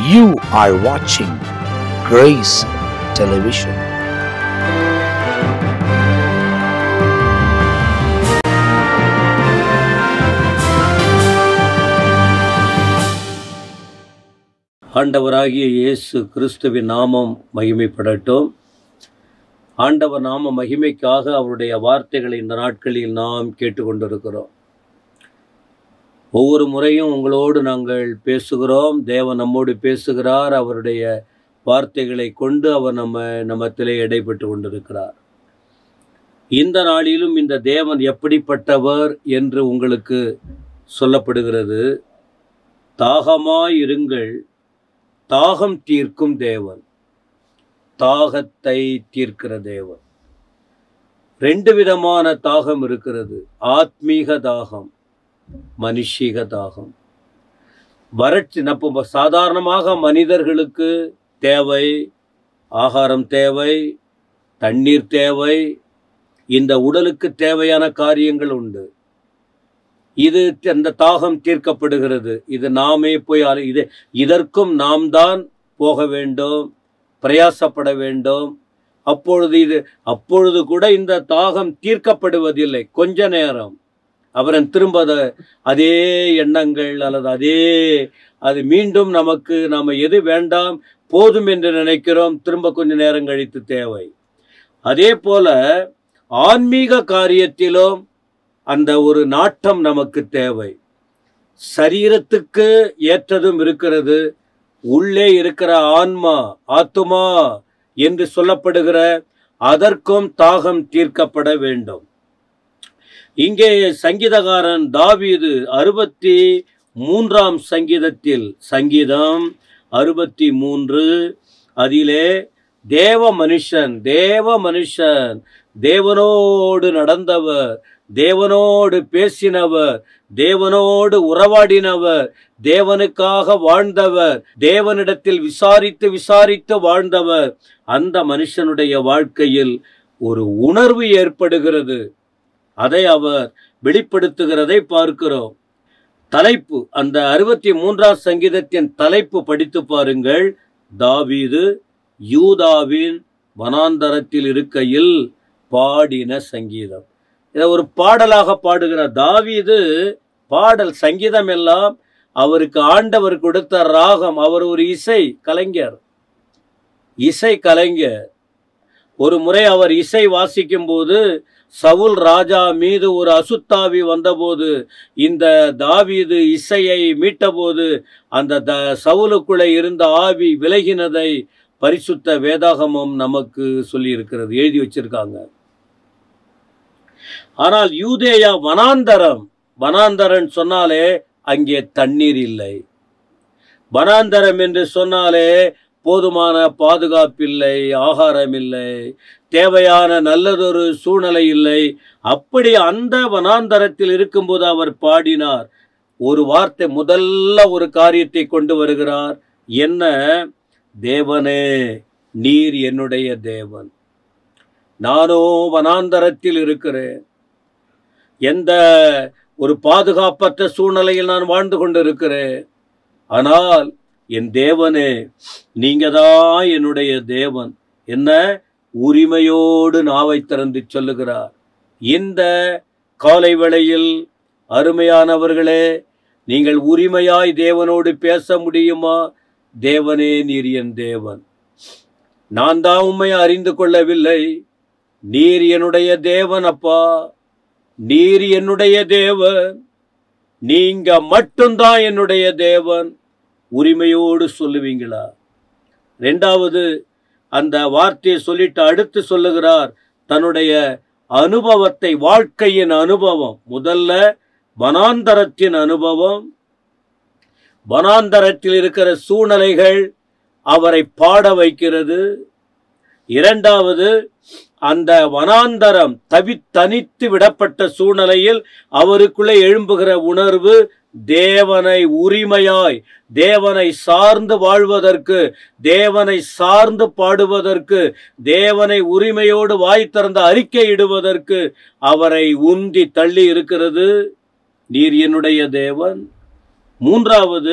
You are watching Grace Television. ஆண்டவராகிய இயேசு கிறிஸ்துவின் நாமம் மகிமைப்படட்டும் ஆண்டவர் நாம மகிமைக்காக அவருடைய வார்த்தைகளை இந்த நாட்களில் நாம் கேட்டுக்கொண்டிருக்கிறோம் ஒவ்வொரு முறையும் உங்களோடு நாங்கள் பேசுகிறோம் தேவன் நம்மோடு பேசுகிறார் அவருடைய வார்த்தைகளை கொண்டு அவர் நம்ம நம்மத்திலே இடைப்பட்டு கொண்டிருக்கிறார் இந்த நாளிலும் இந்த தேவன் எப்படிப்பட்டவர் என்று உங்களுக்கு சொல்லப்படுகிறது தாகமாயிருங்கள் தாகம் தீர்க்கும் தேவன் தாகத்தை தீர்க்கிற தேவன் ரெண்டு விதமான தாகம் இருக்கிறது ஆத்மீக தாகம் மனுஷீக தாகம் வறட்சி நம்ம சாதாரணமாக மனிதர்களுக்கு தேவை ஆகாரம் தேவை தண்ணீர் தேவை இந்த உடலுக்கு தேவையான காரியங்கள் உண்டு இது அந்த தாகம் தீர்க்கப்படுகிறது இது நாமே போய் அலை- இது இதற்கும் நாம் தான் போக வேண்டும் பிரயாசப்பட வேண்டும் அப்பொழுது இது அப்பொழுது கூட இந்த தாகம் தீர்க்கப்படுவதில்லை கொஞ்ச நேரம் அப்புறம் திரும்ப அத- அதே எண்ணங்கள் அல்லது அதே அது மீண்டும் நமக்கு நாம எது வேண்டாம் போதும் என்று நினைக்கிறோம் திரும்ப கொஞ்ச நேரம் கழித்து தேவை அதே போல ஆன்மீக காரியத்திலும் அந்த ஒரு நாட்டம் நமக்கு தேவை சரீரத்துக்கு ஏற்றதும் இருக்கிறது உள்ளே இருக்கிற ஆன்மா ஆத்துமா என்று சொல்லப்படுகிற அதற்கும் தாகம் தீர்க்கப்பட வேண்டும் இங்கே சங்கீதகாரன் தாவீது அறுபத்தி மூன்றாம் சங்கீதத்தில் சங்கீதம் அறுபத்தி மூன்று அதிலே தேவ மனுஷன் தேவ மனுஷன் தேவனோடு நடந்தவர் தேவனோடு பேசினவர் தேவனோடு உறவாடினவர் தேவனுக்காக வாழ்ந்தவர் தேவனிடத்தில் விசாரித்து விசாரித்து வாழ்ந்தவர் அந்த மனுஷனுடைய வாழ்க்கையில் ஒரு உணர்வு ஏற்படுகிறது அதை அவர் வெளிப்படுத்துகிறதை பார்க்கிறோம் தலைப்பு அந்த அறுபத்தி மூன்றாம் சங்கீதத்தின் தலைப்பு படித்து பாருங்கள் தாவீது யூதாவின் வனாந்தரத்தில் இருக்கையில் பாடின சங்கீதம் இதை ஒரு பாடலாக பாடுகிற தாவீது பாடல் சங்கீதம் எல்லாம் அவருக்கு ஆண்டவர் கொடுத்த ராகம் அவர் ஒரு இசை கலைஞர் இசை கலைஞர் ஒரு முறை அவர் இசை வாசிக்கும் போது சவுல் ராஜா மீது ஒரு அசுத்தாவி வந்தபோது இந்த தாவீது இசையை மீட்டபோது அந்த த சவுலுக்குள்ளே இருந்த ஆவி விலகினதை பரிசுத்த வேதாகமம் நமக்கு சொல்லி இருக்கிறது எழுதி வச்சிருக்காங்க ஆனால் யூதேயா வனாந்தரம் வனாந்தரன் சொன்னாலே அங்கே தண்ணீர் இல்லை வனாந்தரம் என்று சொன்னாலே போதுமான பாதுகாப்பில்லை ஆகாரம் இல்லை தேவையான நல்லதொரு சூழ்நிலை இல்லை அப்படி அந்த வனாந்தரத்தில் இருக்கும்போது அவர் பாடினார் ஒரு வார்த்தை முதல்ல ஒரு காரியத்தை கொண்டு வருகிறார் என்ன தேவனே நீர் என்னுடைய தேவன் நானோ வனாந்தரத்தில் இருக்கிறேன் எந்த ஒரு பாதுகாப்பற்ற சூழ்நிலையில் நான் வாழ்ந்து கொண்டிருக்கிறேன் ஆனால் என் தேவனே நீங்க தான் என்னுடைய தேவன் என்ன உரிமையோடு நாவை திறந்து சொல்லுகிறார் இந்த காலை வேளையில் அருமையானவர்களே நீங்கள் உரிமையாய் தேவனோடு பேச முடியுமா தேவனே நீர் என் தேவன் நான் தான் உண்மை அறிந்து கொள்ளவில்லை நீர் என்னுடைய தேவன் அப்பா நீர் என்னுடைய தேவன் நீங்க மட்டும்தான் என்னுடைய தேவன் உரிமையோடு சொல்லுவீங்களா ரெண்டாவது அந்த வார்த்தையை சொல்லிட்டு அடுத்து சொல்லுகிறார் தன்னுடைய அனுபவத்தை வாழ்க்கையின் அனுபவம் முதல்ல வனாந்தரத்தின் அனுபவம் வனாந்தரத்தில் இருக்கிற சூழ்நிலைகள் அவரை பாட வைக்கிறது இரண்டாவது அந்த வனாந்தரம் தவி தனித்து விடப்பட்ட சூழ்நிலையில் அவருக்குள்ளே எழும்புகிற உணர்வு தேவனை உரிமையாய் தேவனை சார்ந்து வாழ்வதற்கு தேவனை சார்ந்து பாடுவதற்கு தேவனை உரிமையோடு வாய் திறந்து அறிக்கையிடுவதற்கு அவரை உந்தி தள்ளி இருக்கிறது நீர் என்னுடைய தேவன் மூன்றாவது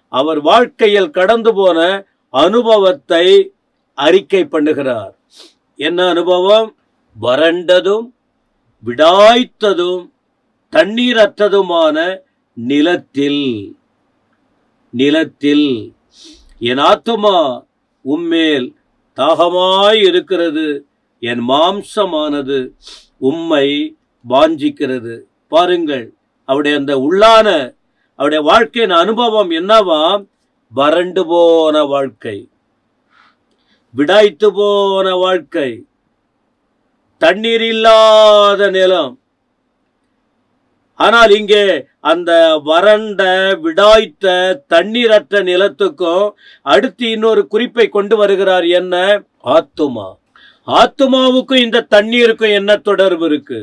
அவர் வாழ்க்கையில் கடந்து போன அனுபவத்தை அறிக்கை பண்ணுகிறார் என்ன அனுபவம் வறண்டதும் விடாய்த்ததும் தண்ணீரற்றதுமான நிலத்தில் நிலத்தில் என் ஆத்துமா உம்மேல் தாகமாய் இருக்கிறது என் மாம்சமானது உம்மை வாஞ்சிக்கிறது பாருங்கள் அவருடைய அந்த உள்ளான அவருடைய வாழ்க்கையின் அனுபவம் என்னவாம் வறண்டு போன வாழ்க்கை விடாய்த்து போன வாழ்க்கை தண்ணீர் இல்லாத நிலம் ஆனால் இங்கே அந்த வறண்ட விடாய்த்த தண்ணீரற்ற நிலத்துக்கும் அடுத்து இன்னொரு குறிப்பை கொண்டு வருகிறார் என்ன ஆத்துமா ஆத்துமாவுக்கும் இந்த தண்ணீருக்கும் என்ன தொடர்பு இருக்கு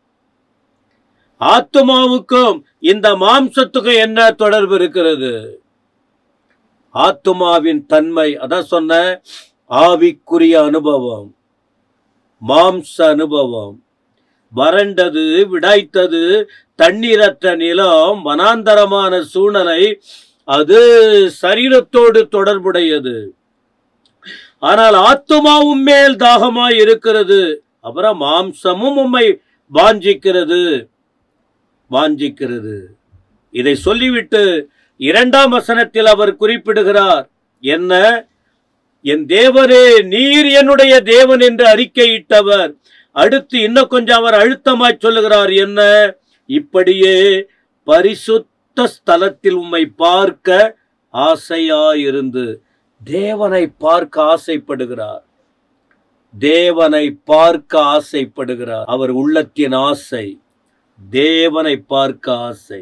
ஆத்துமாவுக்கும் இந்த மாம்சத்துக்கும் என்ன தொடர்பு இருக்கிறது ஆத்துமாவின் தன்மை அதான் சொன்ன ஆவிக்குரிய அனுபவம் மாம்ச அனுபவம் வறண்டது விடாய்த்தது தண்ணீரற்ற நிலம் வனாந்தரமான சூழ்நிலை அது சரீரத்தோடு தொடர்புடையது ஆனால் ஆத்துமாவும் மேல் தாகமாய் இருக்கிறது அப்புறம் மாம்சமும் உம்மை வாஞ்சிக்கிறது வாஞ்சிக்கிறது இதை சொல்லிவிட்டு இரண்டாம் வசனத்தில் அவர் குறிப்பிடுகிறார் என்ன என் தேவனே நீர் என்னுடைய தேவன் என்று அறிக்கையிட்டவர் அடுத்து இன்னும் கொஞ்சம் அவர் அழுத்தமாய் சொல்லுகிறார் என்ன இப்படியே பரிசுத்த ஸ்தலத்தில் உம்மை பார்க்க ஆசையாயிருந்து தேவனை பார்க்க ஆசைப்படுகிறார் தேவனை பார்க்க ஆசைப்படுகிறார் அவர் உள்ளத்தின் ஆசை தேவனை பார்க்க ஆசை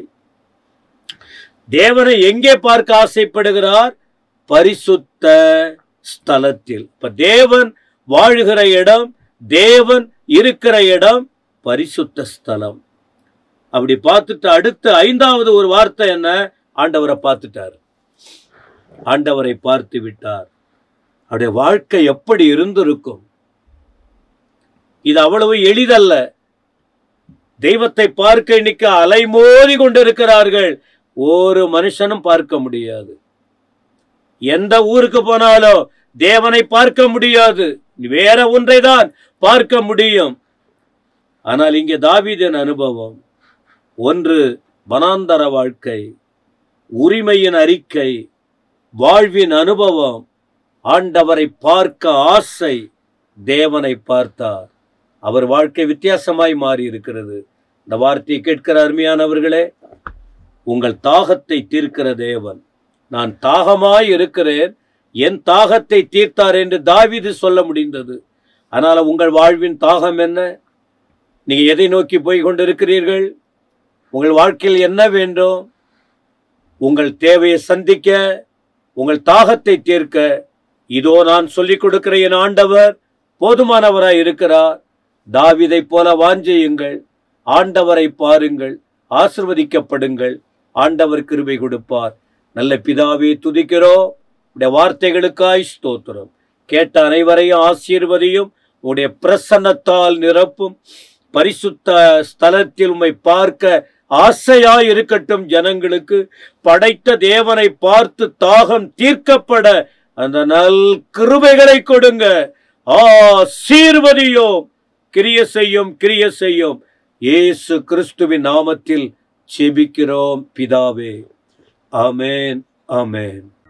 தேவனை எங்கே பார்க்க ஆசைப்படுகிறார் பரிசுத்த ஸ்தலத்தில் இப்ப தேவன் வாழுகிற இடம் தேவன் இருக்கிற இடம் பரிசுத்த ஸ்தலம் அப்படி பார்த்துட்டு அடுத்து ஐந்தாவது ஒரு வார்த்தை என்ன ஆண்டவரை பார்த்துட்டார் ஆண்டவரை பார்த்து விட்டார் அவருடைய வாழ்க்கை எப்படி இருந்திருக்கும் இது அவ்வளவு எளிதல்ல தெய்வத்தை பார்க்க இன்னைக்கு அலைமோதி கொண்டிருக்கிறார்கள் ஒரு மனுஷனும் பார்க்க முடியாது எந்த ஊருக்கு போனாலும் தேவனை பார்க்க முடியாது வேற ஒன்றை தான் பார்க்க முடியும் ஆனால் இங்கே தாவீதின் அனுபவம் ஒன்று வனாந்தர வாழ்க்கை உரிமையின் அறிக்கை வாழ்வின் அனுபவம் ஆண்டவரை பார்க்க ஆசை தேவனை பார்த்தார் அவர் வாழ்க்கை வித்தியாசமாய் மாறி இருக்கிறது இந்த வார்த்தையை கேட்கிற அருமையானவர்களே உங்கள் தாகத்தை தீர்க்கிற தேவன் நான் தாகமாய் இருக்கிறேன் என் தாகத்தை தீர்த்தார் என்று தாவீது சொல்ல முடிந்தது ஆனால் உங்கள் வாழ்வின் தாகம் என்ன நீங்க எதை நோக்கி போய் கொண்டிருக்கிறீர்கள் உங்கள் வாழ்க்கையில் என்ன வேண்டும் உங்கள் தேவையை சந்திக்க உங்கள் தாகத்தை தீர்க்க இதோ நான் சொல்லிக் கொடுக்கிற என் ஆண்டவர் போதுமானவராய் இருக்கிறார் தாவிதை போல வாஞ்சையுங்கள் ஆண்டவரை பாருங்கள் ஆசிர்வதிக்கப்படுங்கள் ஆண்டவர் கிருபை கொடுப்பார் நல்ல பிதாவே துதிக்கிறோம் உடைய வார்த்தைகளுக்காய் ஸ்தோத்திரம் கேட்ட அனைவரையும் ஆசீர்வதியும் உடைய பிரசன்னத்தால் நிரப்பும் பரிசுத்த ஸ்தலத்தில் உம்மை பார்க்க ஆசையாய் இருக்கட்டும் ஜனங்களுக்கு படைத்த தேவனை பார்த்து தாகம் தீர்க்கப்பட அந்த நல் கிருபைகளை கொடுங்க ஆசீர்வதியோம் கிரிய செய்யும் கிரிய செய்யும் இயேசு கிறிஸ்துவின் நாமத்தில் செபிக்கிறோம் பிதாவே ஆமென் ஆமென்